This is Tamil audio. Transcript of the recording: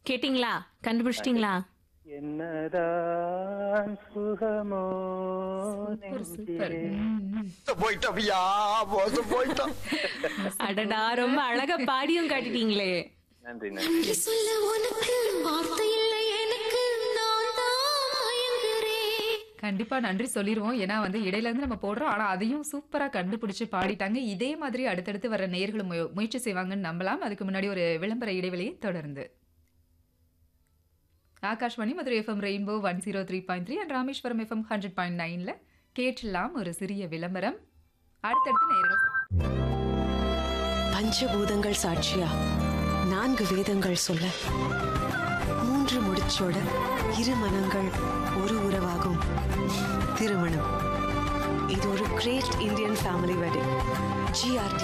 கேட்டிங்களா கண்டுபிடிச்சிட்டிங்களா என்னதான் சுகமோ சூப்பர் சூப்பர் நெஞ்சிலே. ம், ம். போயிட்டோம்யா மோசம் போயிட்டோம் அடடா ரொம்ப அழகா பாடியும் காட்டிட்டீங்களே நன்றி நன்றி சொல்ல உனக்கு வார்த்தை இல்லை எனக்கு நான் தான் மயங்குறேன் கண்டிப்பா நன்றி சொல்லிருவோம் ஏன்னா வந்து இடையில இருந்து நம்ம போடுறோம் ஆனா அதையும் சூப்பரா கண்டுபிடிச்சு பாடிட்டாங்க இதே மாதிரி அடுத்தடுத்து வர நேயர்களும் முய- முயற்சி செய்வாங்கன்னு நம்பலாம் அதுக்கு முன்னாடி ஒரு விளம்பர இடைவெளியை தொடர்ந்து Akashvani Madurai FM rainbow one zero three point three and Rameswaram FM hundred point நைன்ல கேட்டலாம் ஒரு சிறிய விளம்பரம் அடுத்தடுத்து நேயர்கள் பஞ்சபூதங்கள் சாட்சியா நான்கு வேதங்கள் சொல்ல மூன்று முடிச்சோட இரு மனங்கள் ஒரு உறவாகும் திருமணம் இது ஒரு great Indian family wedding GRT